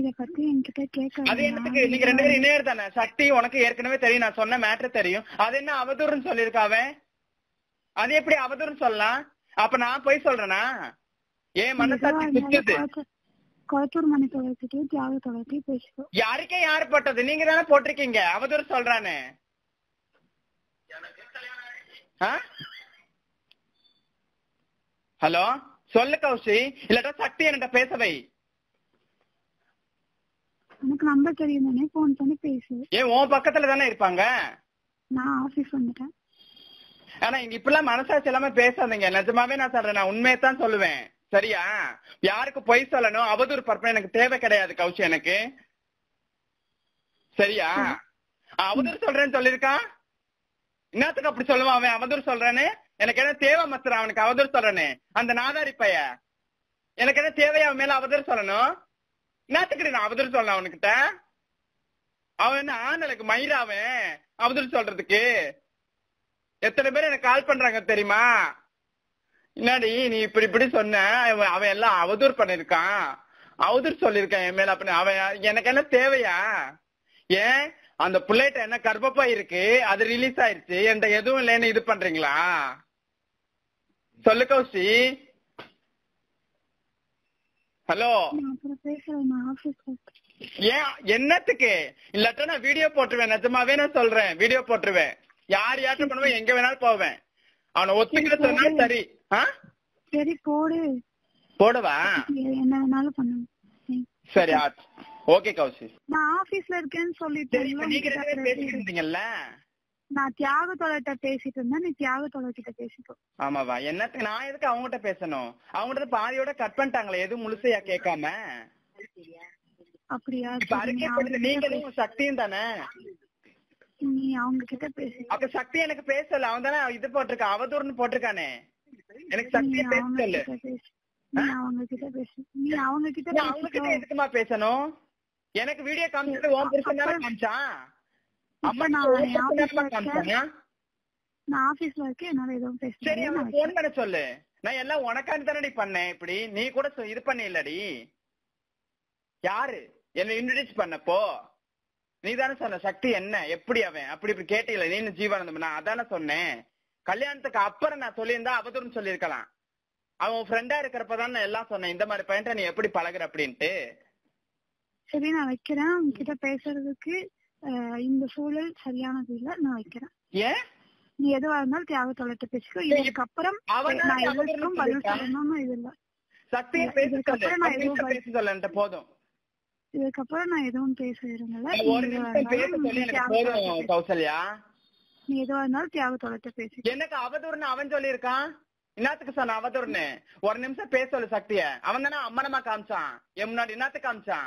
இத பத்தி என்கிட்ட கேட்க அது என்னத்துக்கு நீங்க ரெண்டு பேரும் இணையர் தானே சக்தி உனக்கு ஏற்கனவே தெரியும் நான் சொன்ன மேட்ரு தெரியும் அது என்ன அவதூறுன்னு சொல்லியிருக்கா அவன் அது எப்படி அவதூறுன்னு சொல்லலாம் அப்ப நான் போய் சொல்றேனா ஏன் மனசாட்சி குத்துது குளத்தூர் மணி தொலைச்சிட்டு தியாக தொலைச்சி பேசிக்கோ யாருக்கே யாரு போட்டது நீங்க தானே போட்டிருக்கீங்க அவதூறு சொல்றானே ஹலோ சொல்லு கௌசி இல்லாட்டா சக்தி என்கிட்ட பேசவை எனக்கு நம்பர் தெரியும் தானே போன் பண்ணி பேசு ஏன் உன் பக்கத்துல தானே இருப்பாங்க நான் ஆபீஸ் வந்துட்டேன் ஆனா இங்க இப்பெல்லாம் மனசாட்சி எல்லாமே பேசாதீங்க நிஜமாவே நான் சொல்றேன் நான் உண்மையை தான் சொல்லுவேன் சரியா யாருக்கு பொய் சொல்லணும் அவதூறு பரப்ப எனக்கு தேவை கிடையாது கௌசி எனக்கு சரியா அவதூறு சொல்றேன்னு சொல்லிருக்கான் என்னத்துக்கு அப்படி சொல்லுவான் அவன் அவதூறு சொல்றானே எனக்கு என்ன தேவை மத்துறான் அவனுக்கு அவதூறு சொல்றானே அந்த நாதாரி பைய எனக்கு என்ன தேவையா அவன் மேல அவதூறு சொல்லணும் என்னத்துக்கு நான் அவதூறு சொல்லணும் அவனுக்கிட்ட அவன் என்ன ஆணலுக்கு மயிராவன் அவதூறு சொல்றதுக்கு எத்தனை பேர் எனக்கு கால் பண்றாங்க தெரியுமா என்னடி நீ இப்படி இப்படி சொன்ன அவன் அவன் எல்லாம் அவதூறு பண்ணிருக்கான் அவதூறு சொல்லிருக்கான் என் மேல அப்படின்னு அவன் எனக்கு என்ன தேவையா ஏன் அந்த புள்ளைட்ட என்ன கர்ப்பப்பா இருக்கு அது ரிலீஸ் ஆயிருச்சு எந்த எதுவும் இல்லைன்னு இது பண்றீங்களா சொல்லு கௌசி ஹலோ நான் அப்புறம் பேசுறேன் நான் ஆபீஸ்ல ஏன் என்னத்துக்கு இல்லாட்டா நான் வீடியோ போட்டுருவேன் நிஜமாவே நான் சொல்றேன் வீடியோ போட்டுருவேன் யார் யார்ட்ட பண்ணுவேன் எங்க வேணாலும் போவேன் அவனை ஒத்துக்கிற சொன்னா சரி ஆ சரி போடு போடவா என்ன வேணாலும் பண்ணுங்க ம். சரி ஓகே கௌசி நான் ஆபீஸ்ல இருக்கேன்னு சரி இப்ப நீங்க ரெண்டு பேரும் பேசிட்டு சொல்லிட்டேன் இருந்தீங்கல்ல நான் தியாகத்தோட பேசிட்டு இருந்தேன் நீ தியாகத்தோட கிட்ட பேசிக்கோ ஆமாவா என்னத்துக்கு நான் எதுக்கு அவங்ககிட்ட பேசணும் அவங்ககிட்ட பாதியோட கட் பண்ணிட்டாங்களே எதுவும் முழுசையா கேட்காம அப்படியா இப்ப சரி, நீ அறிக்கை அவங்க கிட்ட நீங்களும் பேசு. சக்தியும் தானே நீ அவங்க கிட்ட பேசு அப்ப சக்தி எனக்கு பேசல அவன் தானே இது போட்டிருக்கான் அவதூறுன்னு போட்டிருக்கானே எனக்கு நீ சக்தியை பேச அவங்க சொல்லு கிட்ட பேசு நீ அவங்க கிட்ட பேசு நீ அவங்க கிட்ட நீ அவங்க கிட்ட பேசிக்கோ எதுக்குமா பேசணும் எனக்கு வீடியோ காமிச்சது உன் புருஷன் தானே காமிச்சான் அம்மா நான் உன் புருஷன் ஆபீஸ்ல தானே காமிச்சாங்க நான் ஆபீஸ்ல இருக்கேன் என்னால எதுவும் பேச சரி முடியாது. அவன் நான் போன் பண்ண சொல்லு நான் எல்லாம் உனக்காண்டி தானடி பண்ணேன் இப்படி நீ கூட சொ- இது பண்ண இல்லடி யாரு என்ன இன்ட்ரடியூஸ் பண்ணப்போ நீ தானே சொன்ன சக்தி என்ன எப்படி அவன் அப்படி இப்படி கேட்டீங்களா நீ ஜீவானந்தம் நான் அதானே சொன்னேன் கல்யாணத்துக்கு அப்புறம் நான் சொல்லியிருந்தா அவதூறுன்னு சொல்லியிருக்கலாம் அவன் ஃப்ரெண்டா இருக்கிறப்ப தான் நான் எல்லாம் சொன்னேன் இந்த மாதிரி பையன்ட்ட நீ எப்படி பழகுற அப்படின்ட்டு சரி நான் வைக்கிறேன் அவங்க கிட்ட பேசுறதுக்கு அஹ், இந்த சூழல் சரியானது இல்ல நான் வைக்கிறேன் ஏன் நீ எதுவா இருந்தாலும் தியாகத்தோட பேசிக்கோ இதுக்கப்புறம் அவன் நான் தானே எதுக்கும் அவதூறுன்னு பதில் சொல்லியிருக்கான். சொல்லணும்னு இது இல்ல சக்தியை பேச சொல்லு இதுக்கப்புறம் நான் பத்து நிமிஷம் எதுவும் பேச சொல்லு என்கிட்ட போதும் இதுக்கப்புறம் நான் எதுவும் பேச விரும்பல நீ ஒரு நீ எதுவா நிமிஷம் பேச இருந்தாலும் சொல்லி எனக்கு தியாகத்தோட போதும் பேசு. கௌசல்யா நீ எதுவா இருந்தாலும் தியாகத்தோட பேசிக்கோ எனக்கு அவதூறுன்னு அவன் சொல்லியிருக்கான் என்னத்துக்கு சொன்ன அவதூறுன்னு ஒரு நிமிஷம் பேச சொல்லு சக்திய அவன் தானே அம்மனமா காமிச்சான் என் முன்னாடி என்னத்துக்கு காமிச்சான்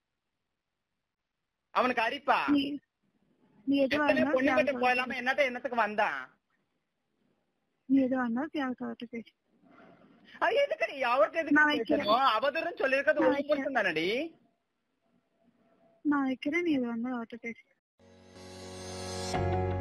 அவனுக்கு அரிப்பா நீ நீ எதுவா எத்தனை இருந்தாலும் பொண்ணு கிட்ட தியாகத்தோட போயிடாம என்னத்த என்னத்துக்கு வந்தான் நீ எதுவா இருந்தாலும் தியாகத்தோட பேசு அது எதுக்குடி அவருக்கு எதுக்கு நான் வைக்கிறேன். பேசணும் அவதூறுன்னு சொல்லியிருக்கிறது நான் ஒரு வைக்கிறேன். புருஷன் தானடி நான் வைக்கிறேன் நீ எதுவா இருந்தாலும் அவர்கிட்ட பேசு